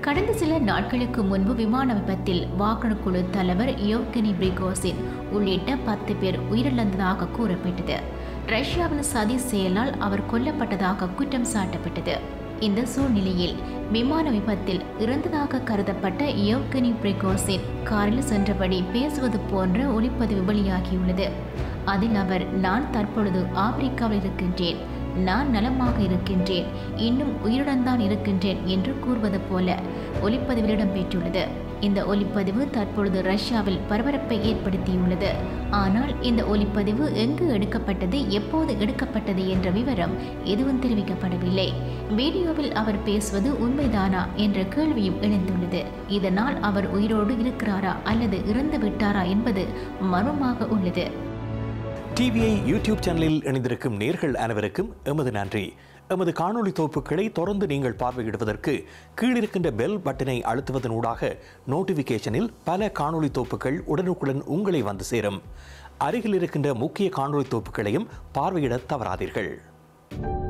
கடந்த சில நாட்களுக்கு முன்பு விமான விபத்தில் வாகன குழு தலைவர் யோகனி பிரிகோசின் உள்ளிட்ட பத்து பேர் உயிரிழந்ததாக கூறப்பட்டது ரஷ்யாவின் சதி செயலால் அவர் கொல்லப்பட்டதாக குற்றம் சாட்டப்பட்டது இந்த சூழ்நிலையில் விமான விபத்தில் இறந்ததாக கருதப்பட்ட யோகனி பிரிகோசின் காரில் சென்றபடி பேசுவது போன்ற ஒளிப்பதிவு வெளியாகியுள்ளது அதில் அவர் நான் தற்பொழுது ஆப்பிரிக்காவில் இருக்கின்றேன் நான் நலமாக இருக்கின்றேன் இன்னும் உயிருடன் தான் இருக்கின்றேன் என்று கூறுவது போல ஒலிப்பதிவில் இடம்பெற்றுள்ளது இந்த ஒலிப்பதிவு தற்பொழுது ரஷ்யாவில் பரபரப்பை ஏற்படுத்தியுள்ளது ஆனால் இந்த ஒலிப்பதிவு எங்கு எடுக்கப்பட்டது எப்போது எடுக்கப்பட்டது என்ற விவரம் எதுவும் தெரிவிக்கப்படவில்லை வீடியோவில் அவர் பேசுவது உண்மைதானா என்ற கேள்வியும் எழுந்துள்ளது இதனால் அவர் உயிரோடு இருக்கிறாரா அல்லது இறந்து விட்டாரா என்பது மர்மமாக உள்ளது டிவிஐ யூடியூப் சேனலில் இணைந்திருக்கும் நேர்கள் அனைவருக்கும் எமது நன்றி எமது காணொளி தொகுப்புகளை தொடர்ந்து நீங்கள் பார்வையிடுவதற்கு கீழிருக்கின்ற பெல் பட்டனை அழுத்துவதனூடாக நோட்டிஃபிகேஷனில் பல காணொளி தொகுப்புகள் உடனுக்குடன் உங்களை வந்து சேரும் அருகில் இருக்கின்ற முக்கிய காணொளி தொகுப்புகளையும் பார்வையிட தவறாதீர்கள்